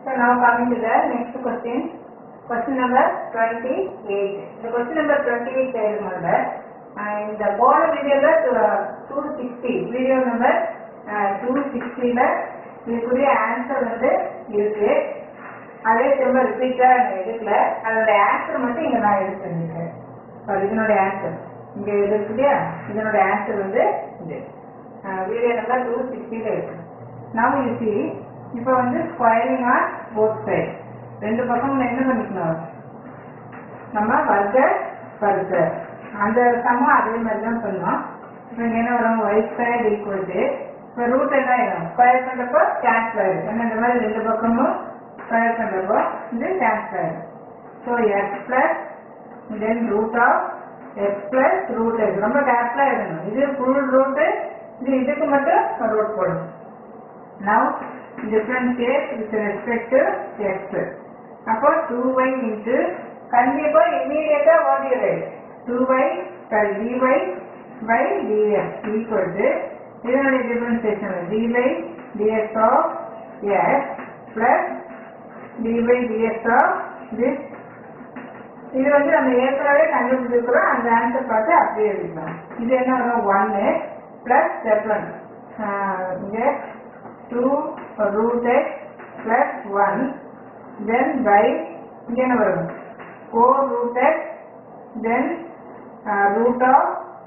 So now coming to the next question. Question number 28. The question number 28 எழுதுனதுல இந்த போன வீடியோல two sixty video number two சிக்ஸ்டில இதுக்குரிய answer வந்து இருக்கு அதே திரும்ப ரிப்பீட்டா நான் எடுக்கல அதோட ஆன்சர் மட்டும் இங்க நான் எடுத்து வந்திருக்கேன் So, இதனுடைய ஆன்சர் இங்க இது இருக்கு இல்லையா இதனுடைய ஆன்சர் வந்து இது வீடியோ நம்பர் டூ சிக்ஸ்டில இருக்கு நவ் யூ சி இப்போ வந்து ஸ்கொயரிங் ஆர் போத் சைட் ரெண்டு பக்கம் என்ன பண்ணிக்கணும் நம்ம வர்க்க பருக்க அந்த சமம் அதே மாதிரி தான் பண்ணோம் இப்போ இங்க என்ன வரும் ஒய் ஸ்கொயர் ஈக்குவல் டு இப்போ ரூட் என்ன ஆயிடும் ஸ்கொயர் பண்ணுறப்போ கேன்சல் ஆயிடும் ஏன்னா இந்த மாதிரி ரெண்டு பக்கமும் ஸ்கொயர் பண்ணுறப்போ இது கேன்சல் ஆயிடும் so x plus then root of x plus root x ரொம்ப கேர்ஃபுல்லாக இருக்கணும் இது ஃபுல் ரூட்டு இது இதுக்கு மட்டும் ரூட் போடணும் Now differentiate with respect to x. அப்போ 2y into கண்டிப்பா immediate what you write 2y sorry dy by dx equal to இதனுடைய differentiation dy dx of x plus dy dx of this இது வந்து நம்ம ஏற்கனவே கண்டுபிடிச்சிருக்கிறோம் அந்த ஆன்சர் பார்த்து அப்படியே எழுதிக்கலாம் இது என்ன வரும் ஒன்னு பிளஸ் செவன் இங்கே 2 root x plus 1 then by இங்க என்ன வரும் 4 root x then uh, root of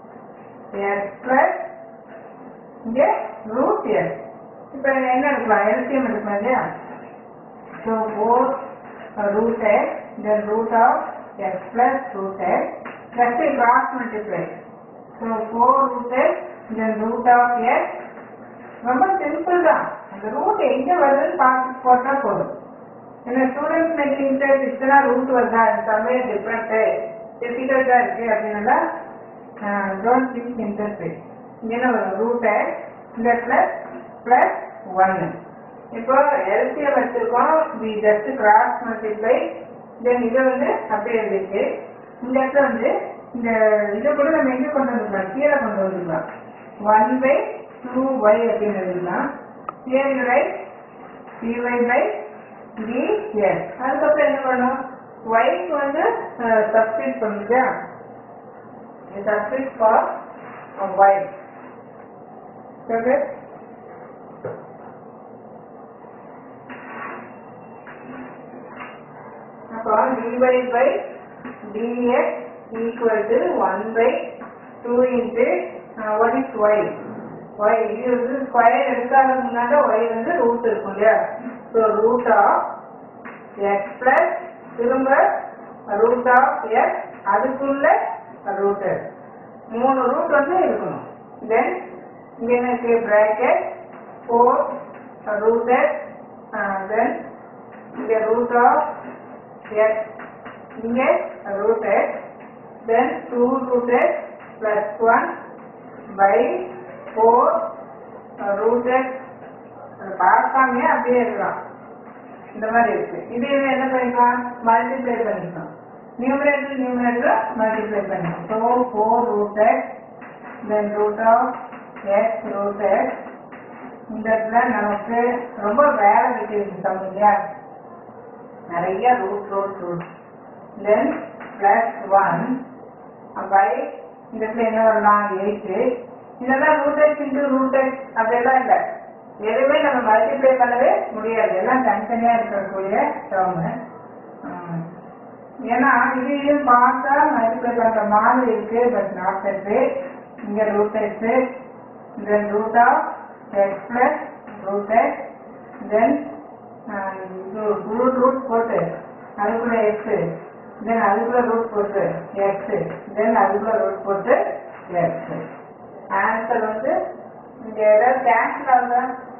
x plus இங்க root x இப்போ என்ன எடுக்கலாம் LCM எடுக்கலாம் இல்லையா so 4 root x then root of x plus root x plus a cross multiply so 4 root x then root of x ரொம்ப simple தான் அந்த root எங்க வருதுன்னு பார்த்து போட்டா போதும் ஏன்னா ஸ்டூடெண்ட்ஸ் மேக்கிங் டெஸ்ட் இத்தனை ரூட் வருதா சமயம் டிஃப்ரெண்ட் டிஃபிகல்ட்டா இருக்கு அப்படின்னா டோன்ட் திங்க் இன்டர்பிரேட் என்ன வரும் ரூட் இந்த பிளஸ் பிளஸ் ஒன்னு இப்போ எல்சிஎம் வச்சிருக்கோம் we just cross multiply then இதை வந்து அப்படியே இருக்கு இந்த இடத்துல வந்து இந்த இதை கூட நம்ம எங்க கொண்டு வந்துக்கலாம் கீழே கொண்டு வந்துக்கலாம் ஒன் பை டூ ஒய் அப்படின்னு எழுதலாம் here you write dy by dx அதுக்கப்புறம் என்ன பண்ணணும் y க்கு வந்து சப்ஸ்டிட் பண்ணுங்க சப்ஸ்டிட் ஃபார் y okay அப்போ dy by dx equal to 1 by 2 into uh, what is y y இது வந்து ஸ்கொயர் எடுக்காத முன்னாடி y வந்து ரூட் இருக்கும் இல்லையா so root of x plus திரும்ப ரூட் ஆஃப் எக்ஸ் அதுக்குள்ள ரூட் மூணு ரூட் வந்து இருக்கணும் தென் இங்க என்ன இருக்கு bracket four root x then இங்க ரூட் ஆஃப் எக்ஸ் இங்க root x then two root x plus one by four root x பார்க்காம அப்படியே இருக்கலாம் இந்த மாதிரி இருக்கு இதே என்ன பண்ணிக்கலாம் மல்டிப்ளை பண்ணிக்கலாம் நியூமரேட்டர் நியூமரேட்டர் மல்டிப்ளை பண்ணிக்கலாம் so four root x then root of x root x இந்த இடத்துல நமக்கு ரொம்ப வேலை விட்டு இல்லையா நிறைய root root root then plus one by இந்த இடத்துல என்ன வரலாம் எயிட்டு இதெல்லாம் root x into root x அப்படியெல்லாம் இல்லை எதுவுமே நம்ம மல்டிப்ளை பண்ணவே முடியாது எல்லாம் தனித்தனியா இருக்கக்கூடிய டேர்ம் ஏன்னா இதையும் பார்த்தா மல்டிப்ளை பண்ற மாதிரி இருக்கு பட் நாட் தட் இங்க root x then root of x plus root x then root root போட்டு அதுக்குள்ள எக்ஸ் தென் அதுக்குள்ள ரூட் போட்டு எக்ஸ் தென் அதுக்குள்ள ரூட் போட்டு எக்ஸ் ஆன்சர் வந்து இங்க ஏதாவது கேன்சல் ஆகுதா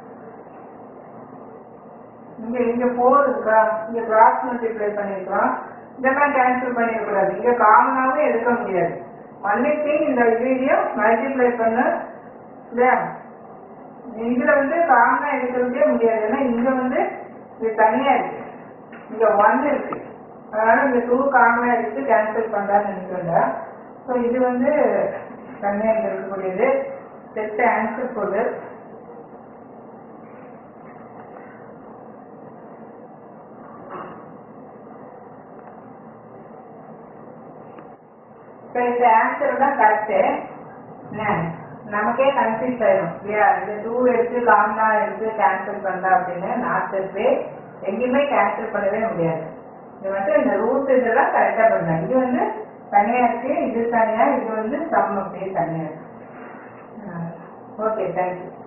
இங்க இங்க போர் இருக்கா இங்க கிராஸ் மல்டிப்ளை பண்ணிருக்கோம் இதெல்லாம் கேன்சல் பண்ணிடக்கூடாது இங்க காமனாவே எடுக்க முடியாது ஒன்லி திங் இந்த வீடியோ மல்டிப்ளை பண்ண இல்லையா இதுல வந்து காமனா எடுக்கிறதே முடியாது ஏன்னா இங்க வந்து இது தனியா இருக்கு இங்க ஒன் இருக்கு அதனால இந்த டூ காமனா எடுத்து கேன்சல் பண்றான்னு நினைக்கிறேன் ஸோ இது வந்து தனியா இங்க இருக்கக்கூடியது செட் ஆன்சர் போது இப்போ இந்த ஆன்சர் தான் கரெக்டு என்ன நமக்கே கன்ஃபியூஸ் ஆயிடும் இல்லையா இந்த டூ எடுத்து லாங்கா எடுத்து கேன்சல் பண்ணல அப்படின்னு நாட் வே எங்கேயுமே கேன்சல் பண்ணவே முடியாது இது வந்து இந்த ரூட் இதெல்லாம் கரெக்டாக பண்ணலாம் இது வந்து தனியா இருக்கு இது தனியா இது வந்து சம் அப்படியே தனியா இருக்கு ஓகே தேங்க்யூ